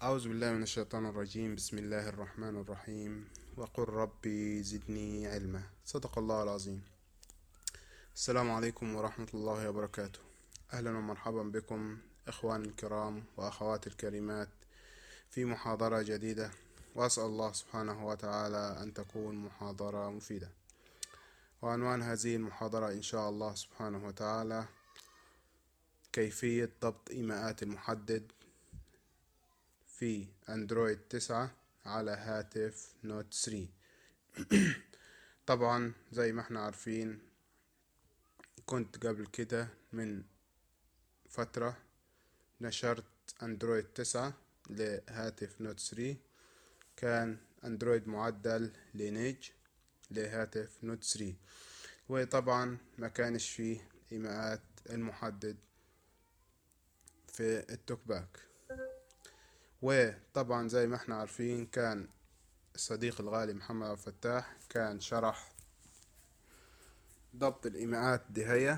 أعوذ بالله من الشيطان الرجيم بسم الله الرحمن الرحيم وقل ربي زدني علما صدق الله العظيم السلام عليكم ورحمة الله وبركاته أهلا ومرحبا بكم إخواني الكرام وأخواتي الكريمات في محاضرة جديدة وأسأل الله سبحانه وتعالى أن تكون محاضرة مفيدة وعنوان هذه المحاضرة إن شاء الله سبحانه وتعالى كيفية ضبط إيماءات المحدد في أندرويد تسعة على هاتف نوت 3 طبعا زي ما احنا عارفين كنت قبل كده من فترة نشرت أندرويد تسعة لهاتف نوت 3 كان أندرويد معدل لينيج لهاتف نوت 3 وطبعا ما كانش فيه إيماءات المحدد في التوك باك وطبعا زي ما احنا عارفين كان الصديق الغالي محمد عبد الفتاح كان شرح ضبط الإيماءات دي هي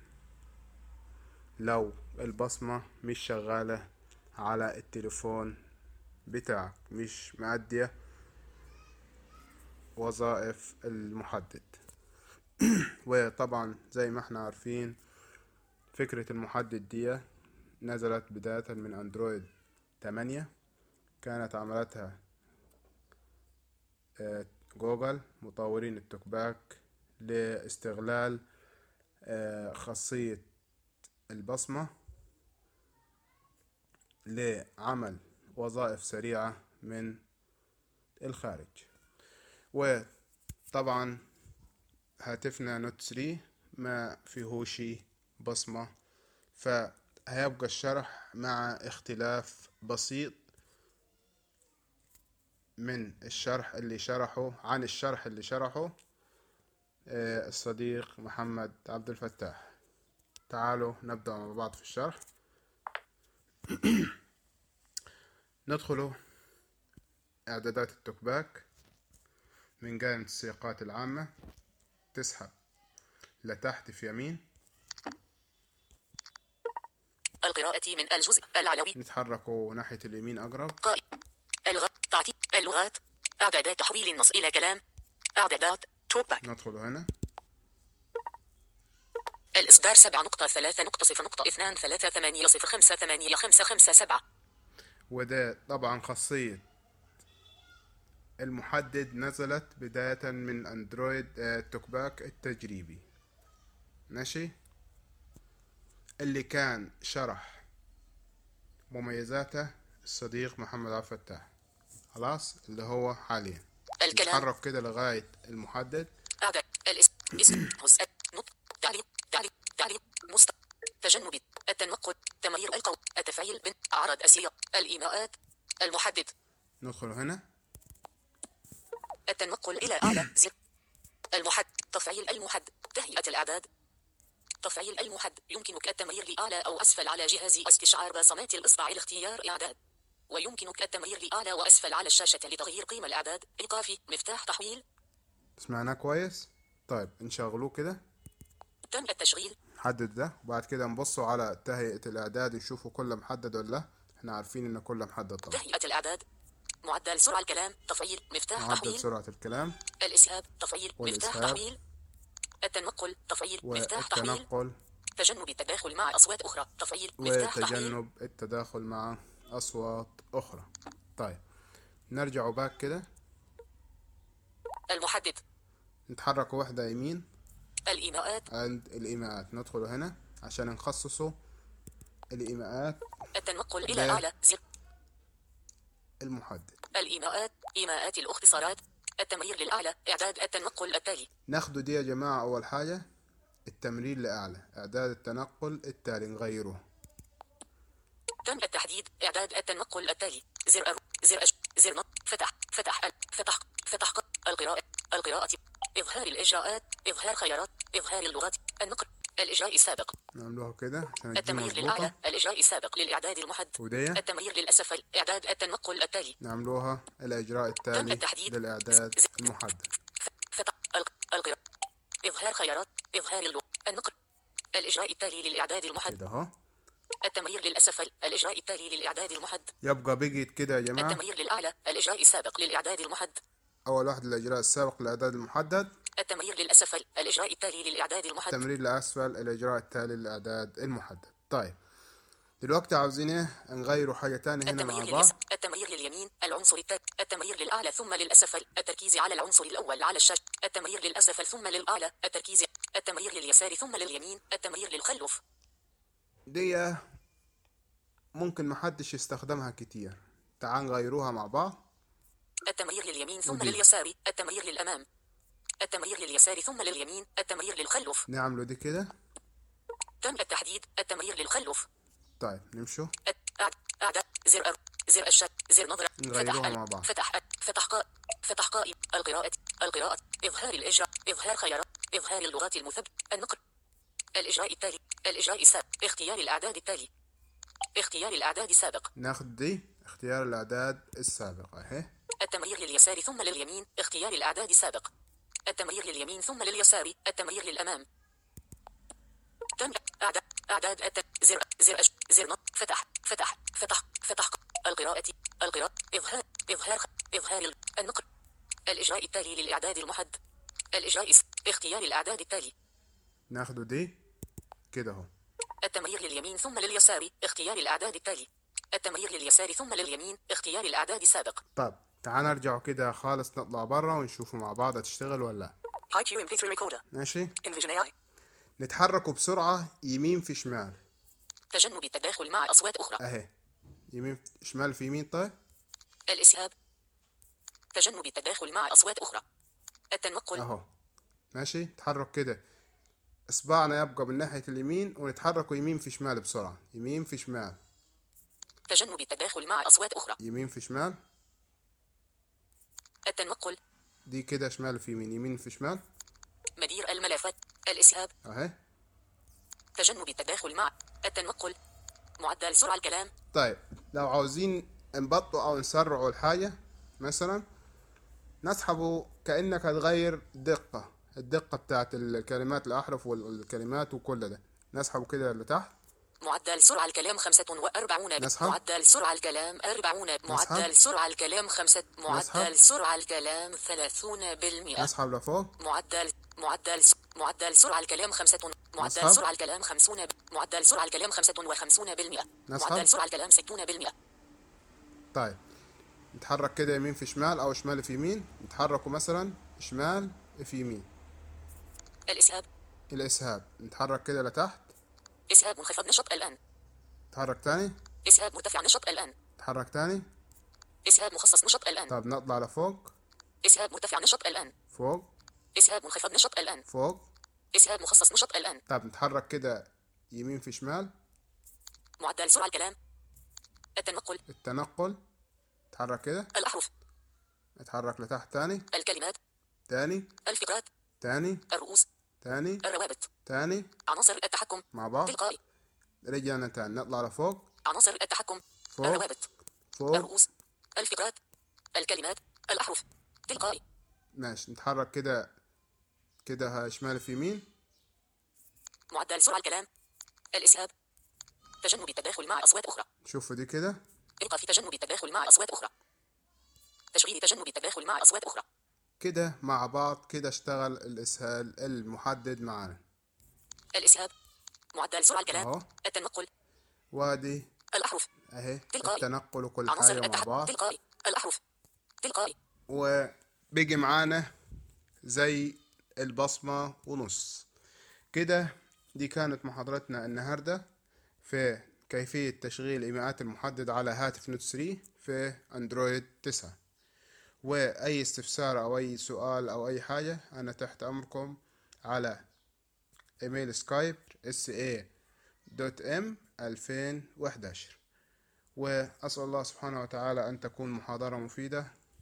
لو البصمة مش شغالة على التليفون بتاعك مش مأدية وظائف المحدد وطبعا زي ما احنا عارفين فكرة المحدد دي نزلت بداية من أندرويد تمانية كانت عملتها جوجل مطورين التوك باك لاستغلال خاصية البصمة لعمل وظائف سريعة من الخارج وطبعا هاتفنا نوت 3 ما فيهوش بصمة فهيبقى الشرح مع اختلاف بسيط من الشرح اللي شرحه عن الشرح اللي شرحه الصديق محمد عبد الفتاح تعالوا نبدأ مع بعض في الشرح ندخل إعدادات التوك باك من قائمة السياقات العامة تسحب لتحت في يمين القراءة من الجزء العلوي نتحركوا ناحية اليمين أقرب قائم اللغة تعتيب اللغات إعدادات تحويل النص إلى كلام إعدادات توك باك ندخل هنا الإصدار سبعة نقطة ثلاثة نقطة صفر نقطة اثنان ثلاثة ثمانية صفر خمسة ثمانية خمسة خمسة سبعة وده طبعا خاصية المحدد نزلت بداية من أندرويد آه، توك باك التجريبي ماشي اللي كان شرح مميزاته الصديق محمد عبد الفتاح خلاص اللي هو حاليا الكلام نتحرك كده لغاية المحدد إعداد الاسم اسم هزء نطق تعليق تعليق تعليق مست تجنب التنقل تمرير القول التفعيل بن أعراض السياق الإيماءات المحدد ندخل هنا التنقل إلى أعلى زر المحد تفعيل المحد تهيئة الأعداد تفعيل المحد يمكنك التمرير لأعلى أو أسفل على جهاز استشعار بصمات الإصبع لاختيار إعداد ويمكنك التمرير لأعلى وأسفل على الشاشة لتغيير قيم الأعداد إيقافي مفتاح تحويل سمعناه كويس طيب نشغلوه كده تم التشغيل نحدد ده وبعد كده نبصوا على تهيئة الإعداد نشوفوا كله محدد ولا لا احنا عارفين إن كله محدد طبعا تهيئة الأعداد معدل سرعة الكلام تفعيل مفتاح معدل تحويل سرعة الكلام الإسهاب تفعيل مفتاح والإسهاب. تحويل التنقل تفعيل مفتاح تحويل والتنقل تجنب التداخل مع أصوات أخرى تفعيل مفتاح تحويل وتجنب التداخل مع أصوات أخرى طيب نرجع باك كده المحدد نتحرك واحدة يمين الإيماءات عند الإيماءات ندخل هنا عشان نخصصوا الإيماءات التنقل لا. إلى أعلى زر المحدد الإيماءات إيماءات الاختصارات التمرير للأعلى إعداد التنقل التالي ناخدوا دي يا جماعة أول حاجة التمرير لأعلى إعداد التنقل التالي نغيره تم التحديد إعداد التنقل التالي زر أر زر أش زر نط فتح فتح ال فتح فتح ق- القراءة القراءة إظهار الإجراءات إظهار خيارات إظهار اللغات النقر الإجراء السابق نعملوها كده عشان تجي التمرير للأعلى مظبوطة الإجراء السابق للإعداد المحد ودي التمرير للأسفل إعداد التنقل التالي نعملوها الإجراء تم التالي التحديد. للإعداد ز- المحدد فتح الق- القراءة إظهار خيارات إظهار اللغة النقر الإجراء التالي للإعداد المحد كده أهو التمرير للأسفل الإجراء التالي للإعداد المحد يبقى بقيت كده يا جماعة التمرير للأعلى الإجراء السابق للإعداد المحد أول واحد الإجراء السابق للإعداد المحدد التمرير للأسفل الإجراء التالي للإعداد المحد تمرير لأسفل الإجراء التالي للإعداد المحدد طيب دلوقتي عاوزين إيه نغيروا حاجة تانية هنا مع التمرير بعض لليس... التمرير لليمين العنصر التالي التمرير للأعلى ثم للأسفل التركيز على العنصر الأول على الشاشة التمرير للأسفل ثم للأعلى التركيز التمرير لليسار ثم لليمين التمرير للخلف دي ممكن محدش يستخدمها كتير تعال نغيروها مع بعض التمرير لليمين ثم ودي. لليسار التمرير للأمام التمرير لليسار ثم لليمين التمرير للخلف نعملوا دي كده تم التحديد التمرير للخلف طيب نمشوا أعد أعد زر أر زر الشك زر نظرة نغيروها فتح مع ال- بعض. فتح ال- فتح قائم فتح قائم القراءة القراءة إظهار الإجراء إظهار خيارات إظهار اللغات المثبت النقر الإجراء التالي الإجراء السابق اختيار الأعداد التالي اختيار الأعداد السابق ناخد دي اختيار الإعداد السابق أهي التمرير لليسار ثم لليمين اختيار الأعداد السابق التمرير لليمين ثم لليسار التمرير للأمام تم أعداد أعداد الت... زر زر أش... زر نط فتح فتح فتح فتح القراءة القراءة إظهار إظهار إظهار ال- النقر الإجراء التالي للإعداد المحد الإجراء الس- اختيار الأعداد التالي ناخدوا دي كده اهو التمرير لليمين ثم لليسار اختيار الأعداد التالي التمرير لليسار ثم لليمين اختيار الأعداد السابق طب تعال نرجعوا كده خالص نطلع برا ونشوفوا مع بعض هتشتغل ولا لا Hi MP3 recorder ماشي Envision AI نتحركوا بسرعة يمين في شمال تجنب التداخل مع أصوات أخرى اهي يمين شمال في يمين طيب الإسهاب تجنب التداخل مع أصوات أخرى التنقل اهو ماشي تحرك كده اصبعنا يبقى من ناحية اليمين ونتحركوا يمين في شمال بسرعة يمين في شمال تجنب التداخل مع أصوات أخرى يمين في شمال التنقل دي كده شمال في يمين يمين في شمال مدير الملفات الإسهاب اهي تجنب التداخل مع التنقل معدل سرعة الكلام طيب لو عاوزين نبطئ او نسرعوا الحاجة مثلا نسحبه كأنك هتغير دقة الدقة بتاعت الكلمات الأحرف والكلمات وكل ده نسحبه كده لتحت معدل سرعة الكلام خمسة وأربعون ب- نسحب. معدل سرعة الكلام أربعون معدل سرعة الكلام خمسة معدل نسحب. سرعة الكلام ثلاثون بالمئة نسحب لفوق معدل معدل س- معدل سرعة الكلام خمسة معدل نسحب. سرعة الكلام خمسون ب- معدل سرعة الكلام خمسة وخمسون بالمئة نسحب. معدل سرعة الكلام ستون بالمئة طيب نتحرك كده يمين في شمال أو شمال في يمين نتحركوا مثلا شمال في يمين الإسهاب الإسهاب نتحرك كده لتحت إسهاب منخفض نشط الآن نتحرك تاني إسهاب مرتفع نشط الآن نتحرك تاني إسهاب مخصص نشط الآن طب نطلع لفوق إسهاب مرتفع نشط الآن فوق إسهاب منخفض نشط الآن فوق إسهاب مخصص نشط الآن طب نتحرك كده يمين في شمال معدل سرعة الكلام التنقل التنقل نتحرك كده الأحرف نتحرك لتحت تاني الكلمات تاني الفقرات تاني الرؤوس تاني الروابط تاني عناصر التحكم مع بعض تلقائي رجعنا تاني نطلع لفوق عناصر التحكم فوق الروابط فوق الرؤوس الفقرات الكلمات الأحرف تلقائي ماشي نتحرك كده كده ها شمال في يمين معدل سرعة الكلام الإسهاب تجنب التداخل مع أصوات أخرى شوفوا دي كده إيقاف تجنب التداخل مع أصوات أخرى تشغيل تجنب التداخل مع أصوات أخرى كده مع بعض كده اشتغل الإسهال المحدد معانا الإسهاب معدل سرعة الكلام أهو. التنقل وادي الأحرف اهي تلقائي. التنقل وكل عناصر حاجة مع التحكم بعض تلقائي الأحرف تلقائي وبيجي معانا زي البصمة ونص كده دي كانت محاضرتنا النهاردة في كيفية تشغيل الإيماءات المحددة على هاتف نوت 3 في أندرويد 9 وأي استفسار أو أي سؤال أو أي حاجة أنا تحت أمركم على إيميل سكايب sa دوت ام 2011 وأسأل الله سبحانه وتعالى أن تكون محاضرة مفيدة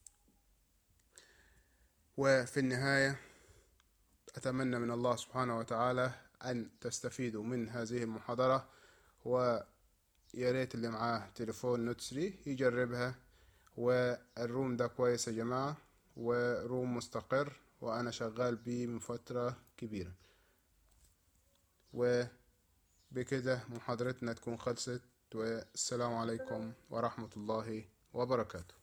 وفي النهاية أتمنى من الله سبحانه وتعالى أن تستفيدوا من هذه المحاضرة ويا ريت اللي معاه تليفون نوت 3 يجربها والروم ده كويس يا جماعة وروم مستقر وأنا شغال بيه من فترة كبيرة بكده محاضرتنا تكون خلصت والسلام عليكم ورحمة الله وبركاته